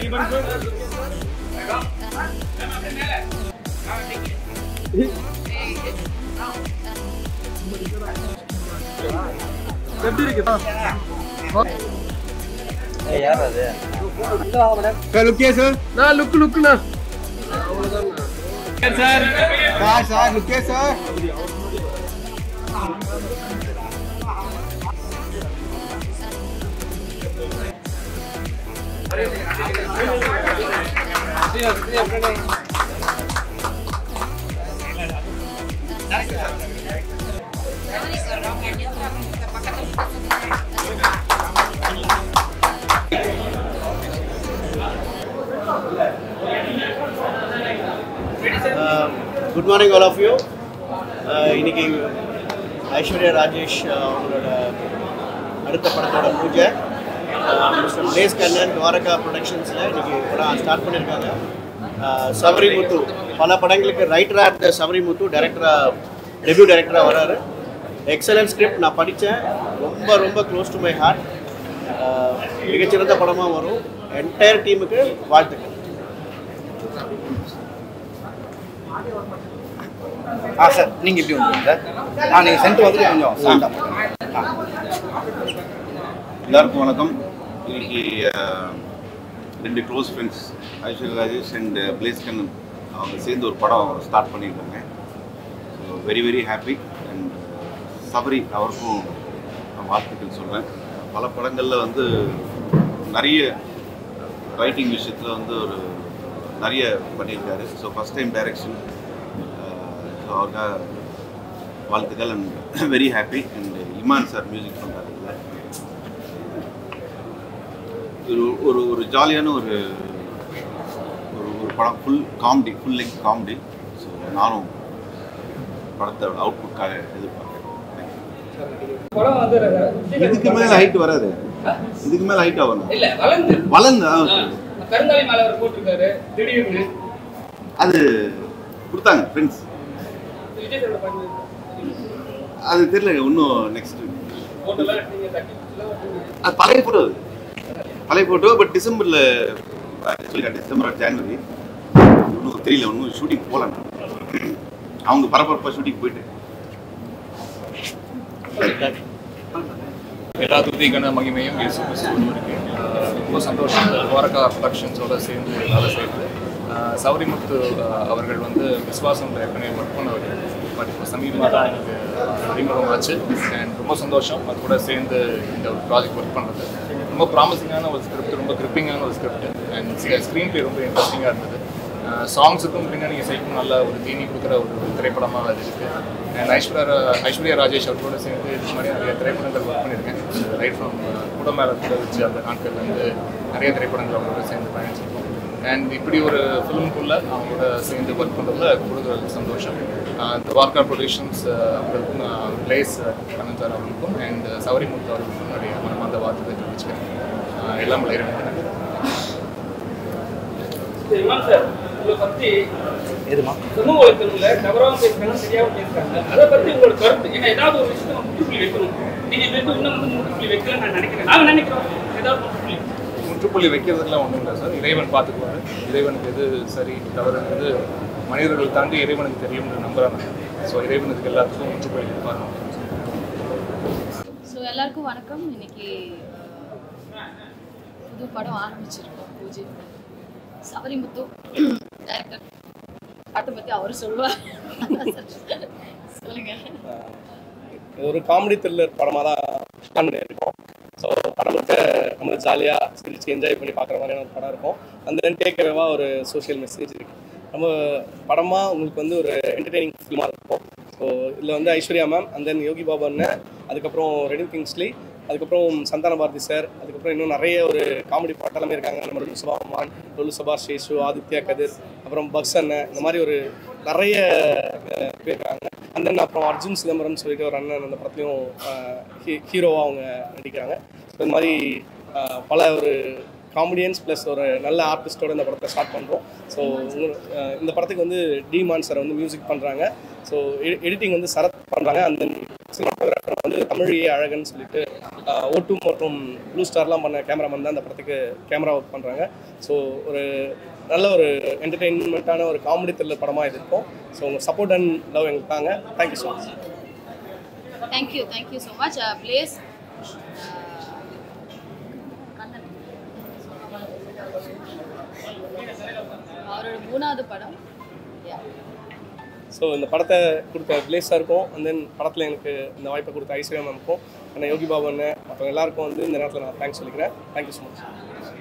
எப்படி இருக்கு சார் லுக்கே சார் நான் லுக் லுக்குண்ணா சார் சார் லுக்கே sir good morning all of you இன்னைக்கு ஐஸ்வர்யா ராஜேஷ் uh, அவங்களோட அடுத்த படத்தோட பூஜை மிஸ்டர் மலேஸ் கண்ணன் துவாரகா ப்ரொடக்ஷன்ஸில் இன்னைக்கு படம் ஸ்டார்ட் பண்ணியிருக்காங்க Uh, சபரி முத்து பல படங்களுக்கு ரைட்டராக இருந்த சபரி முத்து டைரக்டராக டெபியூ டைரக்டராக வராரு எக்ஸலன்ட் ஸ்கிரிப்ட் நான் படித்தேன் ரொம்ப ரொம்ப க்ளோஸ் டு மை ஹார்ட் மிகச்சிறந்த படமாக வரும் என்டையர் டீமுக்கு வாழ்த்துக்கள் ஆ சார் நீங்கள் இப்படி வந்துருங்க சார் ஆ நீங்கள் சென்ட் வந்துட்டு கொஞ்சம் சாண்டா எல்லாருக்கும் வணக்கம் இன்னைக்கு அஹ், ரெண்டு close friends Aishwarya Rajesh and Blaise Kannan அவங்க சேர்ந்து ஒரு படம் ஸ்டார்ட் பண்ணியிருக்காங்க so very very happy and Sabari அவருக்கும் நான் வாழ்த்துக்கள் சொல்கிறேன் பல படங்களில் வந்து நிறைய ரைட்டிங் விஷயத்தில் வந்து ஒரு நிறைய பண்ணியிருக்காரு so first time direction so அவருக்காக வாழ்த்துக்கள் and very happy and Imman sir music பண்ணுறாரு ஒரு ஒரு ஒரு ஜாலியான ஒரு ஒரு ஒரு படம் full comedy full length comedy so நானும் படத்தோட அவுட்புட்காக எதிர்பார்க்குறேன் இதுக்கு மேலே ஹைட் வராது இதுக்கு மேலே ஹைட் ஆகணும் இல்ல வளர்ந்து வளர்ந்து ஆ, okay. கருங்காலி மேல அவர் போட்டிருக்காரு திடீர்னு அது கொடுத்தாங்க ஃப்ரெண்ட்ஸ் விஜய் சாரோட பாட்டு அது தெரியல இன்னும் நெக்ஸ்ட் போட்டோலாம் எடுத்தீங்க தட்டி பிடிச்சலாம் அது பழைய ஃபோட்டோ அது பழைய ஃபோட்டோ பட் டிசம்பரில் சொல்லிட்டேன் டிசம்பர் ஜான்வரி இன்னும் தெரியல இன்னும் ஷூட்டிங் போகல நான். அவங்க பரபரப்பாக ஷூட்டிங் போயிட்டு எல்லா துதிக்கான மகிமையும் இயேசு கிறிஸ்துவனுக்கு ஆஹ் ரொம்ப சந்தோஷம் துவாரகா ப்ரொடக்ஷன்ஸோட சேர்ந்து வேலை செய்யுது ஆஹ் சௌரிமுத்து ஆஹ் அவர்கள் வந்து விஸ்வாசம் ஏற்கனவே ஒர்க் பண்ணவர் பட் இப்போ சமீபமாக தான் எனக்கு அறிமுகம் ஆச்சு அண்ட் ரொம்ப சந்தோஷம் அது கூட சேர்ந்து இந்த ஒரு ப்ராஜெக்ட் ஒர்க் பண்ணுறது ரொம்ப ப்ராமிசிங்கான ஒரு ஸ்கிரிப்ட் ரொம்ப கிரிப்பிங்கான ஒரு ஸ்கிரிப்ட் அண்ட் ஸ்க்ரீன் ப்ளே ரொம்ப இன்ட்ரெஸ்டிங்காக இருந்தது சாங்ஸுக்கும் பின்னணி இசைக்கும் நல்ல ஒரு தீனி கொடுக்குற ஒரு திரைப்படமாக அது இருக்குது அண்ட் ஐஸ்வர்யா ஐஸ்வர்யா ராஜேஷ் அவர்களோட சேர்ந்து இது மாதிரி நிறைய திரைப்படங்கள் ஒர்க் பண்ணியிருக்கேன் ரைட் ஃப்ரம் கூட மேலே கூட வச்சு அந்த நாட்கள்ல இருந்து நிறைய திரைப்படங்கள் அவங்களோட சேர்ந்து பயணிச்சிருக்கோம் அண்ட் இப்படி ஒரு ஃபிலிம்குள்ளே அவங்களோட சேர்ந்து ஒர்க் பண்ணுறதுல கூடுதல் சந்தோஷம் துவார்கா ப்ரொடக்ஷன்ஸ் அவர்களுக்கும் பிளேஸ் கண்ணன் சார் அவர்களுக்கும் அண்ட் சவரிமுத்து அவர்களுக்கும் நிறைய மனமார்ந்த வார்த்தை தெரிவிச்சுக்கிறேன் ஆஹ் எல்லாம் இறைவனுக்கு நன்றி இமான் சார் உங்களை பத்தி எதுமா சமூக வலைத்தளங்கள்ல தவறாம பேசுறாங்க சரியாம பேசுறாங்க அதை பத்தி உங்களோட கருத்து ஏன்னா ஏதாவது ஒரு விஷயத்தை நம்ம முற்றுப்புள்ளி வைக்கணும் நீங்க இது வரைக்கும் இன்னும் வந்து முற்றுப்புள்ளி வைக்கலன்னு நான் நினைக்கிறேன் நாங்க நினைக்கிறோம் ஏதாவது முற்றுப்புள்ளி முற்றுப்புள்ளி வைக்கிறதுக்குலாம் ஒன்றும் இல்லை சார் இறைவன் பார்த்துக்குவாரு இறைவனுக்கு எது சரி தவறுங்கிறது மனிதர்கள் தாண்டி இறைவனுக்கு தெரியும்னு நம்புறாங்க ஸோ இறைவனுக்கு எல்லாத்துக்கும் முற்றுப்புள்ளி வைப்பாங்க ஸோ எல்லாருக்கும் வணக்கம் இன்னைக்கு புது படம் ஆரம்பிச்சிருக்கோம் பூஜை சபரிமுத்து டைரக்டர் பாட்டை பற்றி அவர் சொல்லுவார் சொல்லுங்க ஒரு காமெடி த்ரில்லர் படமாக தான் பிளான் பண்ணியிருக்கோம் ஸோ படம் முழுக்க நம்ம ஜாலியாக சிரிச்சு என்ஜாய் பண்ணி பார்க்குற மாதிரியான ஒரு படம் இருக்கும் அந்த டேக் அவேவாக ஒரு சோஷியல் மெசேஜ் இருக்குது நம்ம படமாக உங்களுக்கு வந்து ஒரு என்டர்டெய்னிங் ஃபில்மாக இருக்கும் ஸோ இதில் வந்து Aishwarya ma'am and then Yogi Babu அண்ணன் அதுக்கப்புறம் ரெடின் கிங்ஸ்லி அதுக்கப்புறம் சந்தான பாரதி சார் அதுக்கப்புறம் இன்னும் நிறைய ஒரு காமெடி பாட்டெல்லாமே இருக்காங்க நம்ம லுலு சபாமான் லுலு சபா சேஷு ஆதித்யா கதிர் அப்புறம் பக்ஸ் அண்ணன் இந்த மாதிரி ஒரு நிறைய அஹ், பேர் இருக்காங்க அண்ட் தென் அப்புறம் அர்ஜுன் சிதம்பரம் சொல்லிட்டு ஒரு அண்ணன் அந்த படத்துலையும் ஹீரோவாக அவங்க நடிக்கிறாங்க ஸோ இந்த மாதிரி அஹ், பல ஒரு காமெடியன்ஸ் ப்ளஸ் ஒரு நல்ல ஆர்டிஸ்டோட இந்த படத்தை ஸ்டார்ட் பண்ணுறோம் ஸோ இந்த படத்துக்கு வந்து டி மான் சார் வந்து மியூசிக் பண்ணுறாங்க ஸோ எடிட்டிங் வந்து சரத் பண்ணுறாங்க அண்ட் தென் சினிமாட்டோகிராஃபர் வந்து தமிழ் ஏ அழகன் சொல்லிட்டு ஓட்டு மற்றும் ப்ளூ ஸ்டார்லாம் பண்ண கேமராமேன் தான் அந்த படத்துக்கு கேமரா ஒர்க் பண்ணுறாங்க ஸோ ஒரு நல்ல ஒரு என்டர்டெயின்மெண்ட்டான ஒரு காமெடி த்ரில்லர் படமாக இது இருக்கும் ஸோ உங்கள் சப்போர்ட் அண்ட் லவ் எங்களுக்கு தாங்க thank you so much thank you thank you so much Blaise Kannan அவரோட மூணாவது படம் Yeah. ஸோ இந்த படத்தை கொடுத்த பிளேஸ் சாருக்கும் அண்ட் தென் படத்தில் எனக்கு இந்த வாய்ப்பை கொடுத்த ஐஸ்வர்யா மேமுக்கும் அண்ணன் யோகி பாபு அண்ணன் மற்றவங்க எல்லாருக்கும் வந்து இந்த நேரத்தில் நான் தேங்க்ஸ் சொல்லிக்கிறேன் thank you so much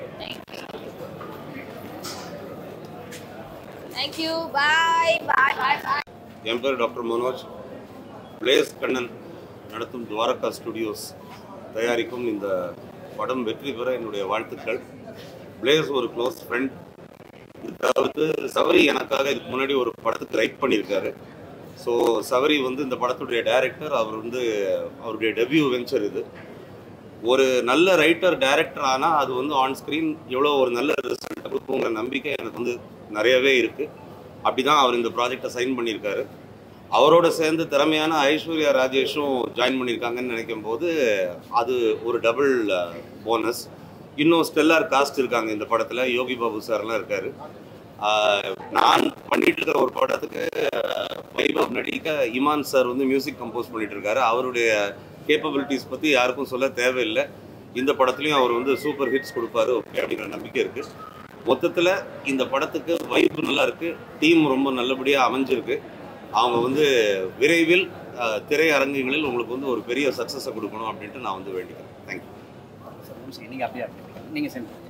thank you bye bye bye bye என் பேர் டாக்டர் மனோஜ் பிளேஸ் கண்ணன் நடத்தும் துவாரகா ஸ்டுடியோஸ் தயாரிக்கும் இந்த படம் வெற்றி பெற என்னுடைய வாழ்த்துக்கள் பிளேஸ் ஒரு க்ளோஸ் ஃப்ரெண்ட் அதாவது சவரி எனக்காக இதுக்கு முன்னாடி ஒரு படத்துக்கு ரைட் பண்ணியிருக்காரு ஸோ சவரி வந்து இந்த படத்துடைய டைரக்டர் அவர் வந்து அவருடைய டெபியூ வெஞ்சர் இது ஒரு நல்ல ரைட்டர் டைரக்டர் ஆனால் அது வந்து ஆன் ஸ்க்ரீன் எவ்வளோ ஒரு நல்ல ரிசல்ட் கொடுக்குங்கிற நம்பிக்கை எனக்கு வந்து நிறையவே இருக்குது அப்படி தான் அவர் இந்த ப்ராஜெக்டை சைன் பண்ணியிருக்காரு அவரோட சேர்ந்து திறமையான ஐஸ்வர்யா ராஜேஷும் ஜாயின் பண்ணியிருக்காங்கன்னு நினைக்கும் போது அது ஒரு டபுள் போனஸ் இன்னும் ஸ்டெல்லார் காஸ்ட் இருக்காங்க இந்த படத்தில் யோகி பாபு சார்லாம் இருக்காரு ஆஹ் நான் பண்ணிட்டு இருக்கிற ஒரு படத்துக்கு ஆஹ் வைபவ் நடிக்க இமான் சார் வந்து மியூசிக் கம்போஸ் பண்ணிட்டு இருக்காரு அவருடைய கேப்பபிலிட்டிஸ் பற்றி யாருக்கும் சொல்ல தேவையில்லை இந்த படத்துலையும் அவர் வந்து சூப்பர் ஹிட்ஸ் கொடுப்பாரு ஓகே அப்படிங்கிற நம்பிக்கை இருக்கு மொத்தத்தில் இந்த படத்துக்கு வைப்பு நல்லா இருக்கு டீம் ரொம்ப நல்லபடியாக அமைஞ்சிருக்கு அவங்க வந்து விரைவில் ஆஹ் திரையரங்குகளில் உங்களுக்கு வந்து ஒரு பெரிய சக்ஸஸை கொடுக்கணும் அப்படின்ட்டு நான் வந்து வேண்டிக்கிறேன் தேங்க்யூ நீங்கள் அப்படியே நீங்கள் சென்ட்